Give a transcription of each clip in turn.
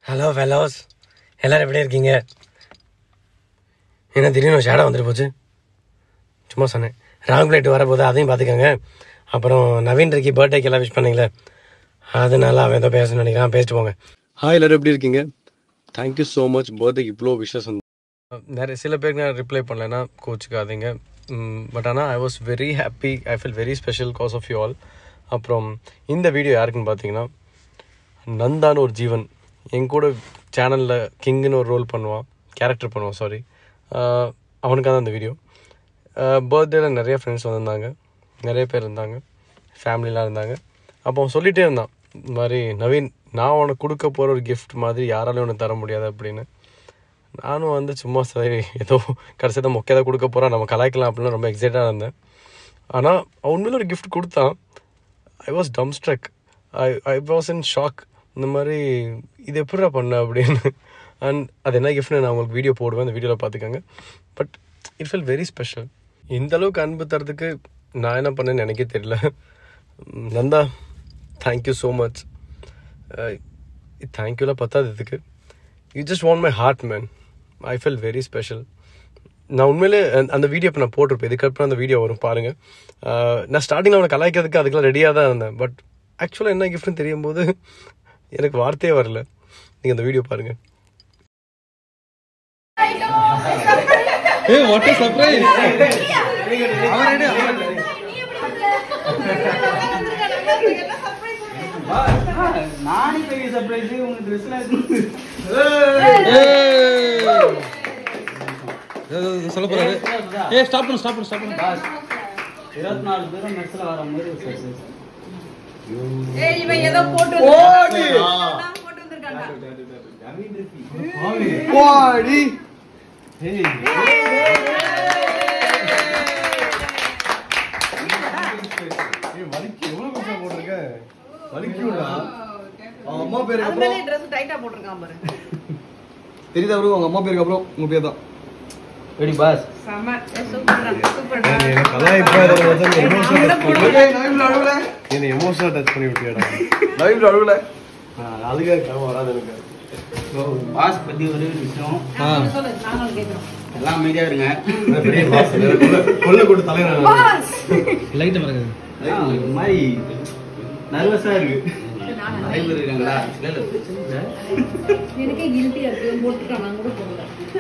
Hello fellows எல்லாரும் எப்படி இருக்கீங்க என்ன திடீர்னு ஷேடோ வந்துட்டு போச்சு சும்மா சொன்னேன் ராங் பிளேட் வரப்போது அதையும் பார்த்துக்கோங்க அப்புறம் நவீன் இருக்கி பர்த்டேக்கு எல்லாம் விஷ் பண்ணீங்களே அதனால அவன் ஏதோ பேசணும்னு நினைக்கிறான் பேசிட்டு போங்க ஹாய் எல்லாரும் எப்படி இருக்கீங்க தேங்க்யூ ஸோ மச் பர்த்டேக்கு இவ்வளோ விஷஸ் வந்து நிறைய சில பேருக்கு நான் ரிப்ளை பண்ணலைன்னா கோச்சுக்காதீங்க பட் ஆனால் I was very happy I feel very special cause of you all அப்புறம் இந்த வீடியோ யாருக்குன்னு பார்த்தீங்கன்னா நந்தான்னு ஒரு ஜீவன் என் கூட சேனலில் கிங்குன்னு ஒரு ரோல் பண்ணுவான் கேரக்டர் பண்ணுவான் சாரி அவனுக்காக தான் இந்த வீடியோ பர்த்டேல நிறைய ஃப்ரெண்ட்ஸ் வந்திருந்தாங்க நிறைய பேர் இருந்தாங்க ஃபேமிலிலாம் இருந்தாங்க அப்போ அவன் சொல்லிகிட்டே இருந்தான் இந்த மாதிரி நவீன் நான் உனக்கு கொடுக்க போகிற ஒரு gift மாதிரி யாராலையும் உனக்கு தர முடியாது அப்படின்னு நானும் வந்து சும்மா சரி ஏதோ கடைசி தான் மொக்கையாக தான் கொடுக்க போகிறான் நம்ம கலாய்க்கலாம் அப்படின்னு ரொம்ப எக்ஸைட்டாக இருந்தேன் ஆனால் அவன் உண்மையில ஒரு gift கொடுத்தான் I was dumbstruck I I was in shock இந்த மாதிரி இது எப்படிடா பண்ண அப்படின்னு அண்ட் அது என்ன கிஃப்ட்னு நான் உங்களுக்கு வீடியோ போடுவேன் அந்த வீடியோவில் பார்த்துக்கோங்க but it feel very special இந்த அளவுக்கு அன்பு தரதுக்கு நான் என்ன பண்ணேன்னு எனக்கே தெரியல உம், நந்தா தேங்க்யூ ஸோ மச் தேங்க்யூலாம் பத்தாது இதுக்கு you just want my heart man I feel very special நான் உண்மையிலே அந்த- அந்த வீடியோ இப்போ நான் போட்டிருப்பேன் இதுக்கப்புறம் அந்த வீடியோ வரும் பாருங்க ஆஹ் நான் ஸ்டார்டிங்கில் அவனை கலாய்க்கிறதுக்கு அதுக்கெல்லாம் ரெடியாக தான் இருந்தேன் பட் ஆக்சுவலாக என்ன கிஃப்ட்னு தெரியும் போது எனக்கு வார்த்தையே வரல நீங்கள் அந்த வீடியோ பாருங்க ஏய் வாட் a சர்ப்ரைஸ் நானே பெரிய சர்ப்ரைஸ் உங்க ட்ரெஸ்ல சொல்ல போறாரு ஏய் ஸ்டாப் பண்ணு ஸ்டாப் பண்ணு ஸ்டாப் பண்ணு இருபத்தி நாலு பேரும் மெஸ்ல வர மாதிரி ஒரு சர்ப்ரைஸ் ஏய், இவன் ஏதோ போட்டு வந்திருக்கான். நான் போட்டு வந்திருக்கான்டா. பாடி அம்மா பேருக்கு அது மேலே dress tight ஆ போட்டிருக்கான் பாரு. தெரியுதா bro உங்க அம்மா பேருக்கு அப்புறம் உங்க பேர் தான் ரெடி பாஸ் செம. ஏய், சூப்பர்டா, சூப்பர்டா. என்னை எமோஷனல் டச் பண்ணி விட்டியாடா லைவ்ல அழுவல அதுக்காக கிளம்ப வராது எனக்கு பாஸ் பத்தி ஒரு விஷயம் ஆ சொல்லு, நாங்களும் கேட்கிறோம். எல்லாம் அமைதியா இருங்க பெரிய boss. கொல்ல கொண்டு தலைவர் Boss! லைட் பாருங்க ஆ, ஒரு மாதிரி நர்வஸா இருக்கு நானா? நிறைய பேர் இருக்காங்களா இல்ல இல்ல பிரச்சனை இல்ல எனக்கே guilty ஆ இருக்கு. போட்டுட்டான், நான் கூட போடல.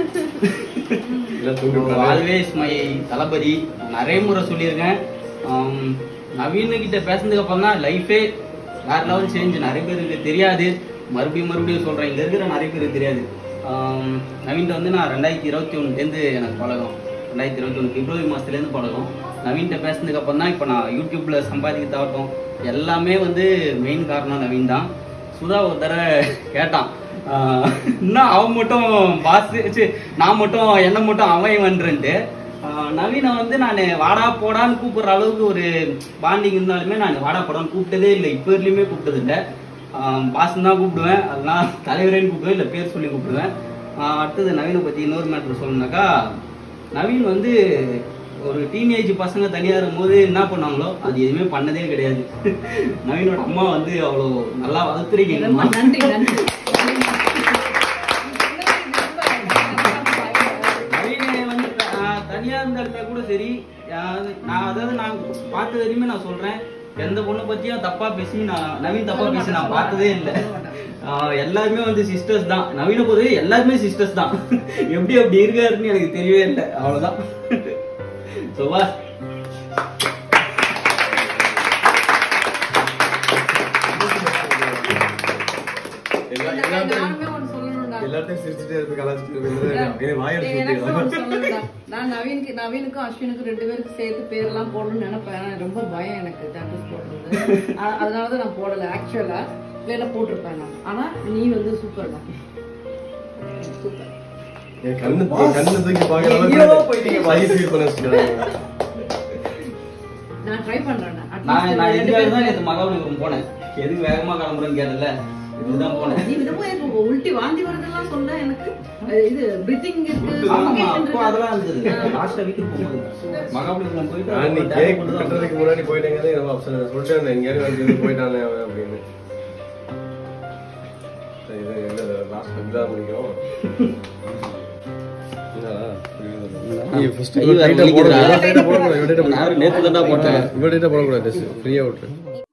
ஆல்வேஸ் மை தளபதி நிறைய முறை சொல்லியிருக்கேன் ஆம், நவீன கிட்ட பேசுனதுக்கு அப்புறம் தான் லைஃபே வேற லெவல் சேஞ்ச் நிறைய பேருக்கு தெரியாது மறுபடியும் மறுபடியும் சொல்றேன் இங்க இருக்கிற நிறைய பேருக்கு தெரியாது ஆம், நவீன்கிட்ட வந்து நான் ரெண்டாயிரத்தி இருபத்தி ஒன்றுலேருந்து எனக்கு பழகம் ரெண்டாயிரத்தி இருபத்தி ஒன்று பிப்ரவரி மாதத்துலேருந்து பழகம் நவீன்கிட்ட பேசுனதுக்கு அப்புறம் தான் இப்போ நான் யூடியூப்ல சம்பாதிக்கிறதாகட்டும் எல்லாமே வந்து மெயின் காரணம் நவீன் தான் சுதா ஒரு தடவை கேட்டான் ஆஹ் இன்னும் அவன் மட்டும் பாஸ் நான் மட்டும் என்ன மட்டும் அவன் இவன்ட்டு நவீனை வந்து நான் வாடா போடான்னு கூப்பிடுற அளவுக்கு ஒரு பாண்டிங் இருந்தாலுமே நான் வாடா போடான்னு கூப்பிட்டதே இல்லை இப்போ வரையிலுமே கூப்பிட்டது இல்லை பாஸ் தான் கூப்பிடுவேன் அதெல்லாம் தலைவரேன்னு கூப்பிடுவேன் இல்லை பேர் சொல்லி கூப்பிடுவேன் ஆஹ் அடுத்தது நவீனை பற்றி இன்னொரு மேட்ரு சொல்லணும்னாக்கா நவீன் வந்து ஒரு டீனேஜ் பசங்க தனியா இருக்கும்போது என்ன பண்ணாங்களோ அது எதுவுமே பண்ணதே கிடையாது நவீனோட அம்மா வந்து அவ்வளோ நல்லா ரொம்ப வளர்த்துறீங்க நன்றி நன்றி நவீன வந்து ஆஹ், தனியா இருந்த இடத்துல கூட சரி ஆஹ், நான் அதாவது நான் பார்த்த வரையுமே நான் சொல்றேன் எந்த பொண்ணை பத்தியும் தப்பா பேசி நான் நவீன் தப்பா பேசி நான் பார்த்ததே இல்லை ஆஹ், எல்லாருமே வந்து சிஸ்டர்ஸ் தான் நவீன பொறுத்தவரை எல்லாருமே சிஸ்டர்ஸ் தான் எப்படி அப்படி இருக்காருன்னு எனக்கு தெரியவே இல்லை அவ்வளவுதான் ஸோ வா நானுமே ஒண்ணு சொல்லணும்டா. எல்லாத்தையும் சிரிச்சுட்டே இருக்கு கலாச்சிட்டு இருக்கு வாய் ஏய், எனக்கு ஒண்ணு சொல்லணும்டா. நான் நவீனுக்கு நவீனுக்கும் அஸ்வினுக்கும் ரெண்டு பேருக்கு சேர்த்து பேர்லாம் போடணும்னு நினைப்பேன் ஆனா ரொம்ப பயம் எனக்கு tattoos போடுறது அ- அதனாலதான் நான் போடல ஆக்சுவலா இல்லைன்னா போட்டிருப்பேன் நான் ஆனா நீ வந்து சூப்பர் தான் சூப்பர் என் கண்ணு கண்ணு தூக்கி பார்க்கற எங்கேயோ அளவுக்கு போயிட்டீங்க. வாய் feel பண்ண வச்சுக்கிறாங்க. நான் ட்ரை பண்றேன் நான். At நான் least நான் ரெண்டு இதுக்காக தான் பேரும் நேற்று மகாபலிபுரம் போனேன் எதுக்கு வேகமா கிளம்புறேன்னு கேட்டல இதுதான் போனேன் நீ விதமா எனக்கு உல்டி வாந்தி வருதுலாம் சொன்ன எனக்கு அது இது பிரீத்திங் இருக்கு ஆமா suffocation அப்போ இருக்கு. அதெல்லாம் இருந்தது லாஸ்ட் வீக்கு போகும்போது மகாபலிபுரம் போயிட்டு நான் நீ ஒரு கேக் tablet கொண்டு தான் கட்டுறதுக்கு முன்னாடி போயிட்டேங்க ரொம்ப அப்சன் சொல்லிட்டு இருந்தேன் எங்கேயாவது வந்து போயிட்டானே அவன் அப்படின்னு சரி, இது என்ன லாஸ்ட் இதாக முடிக்கும் கை வேற வலிக்குதுடா. நான் நேத்து தான்டா போட்டேன் இவர்கிட்ட போடக்கூடாது ஃப்ரீயாக விட்டுரு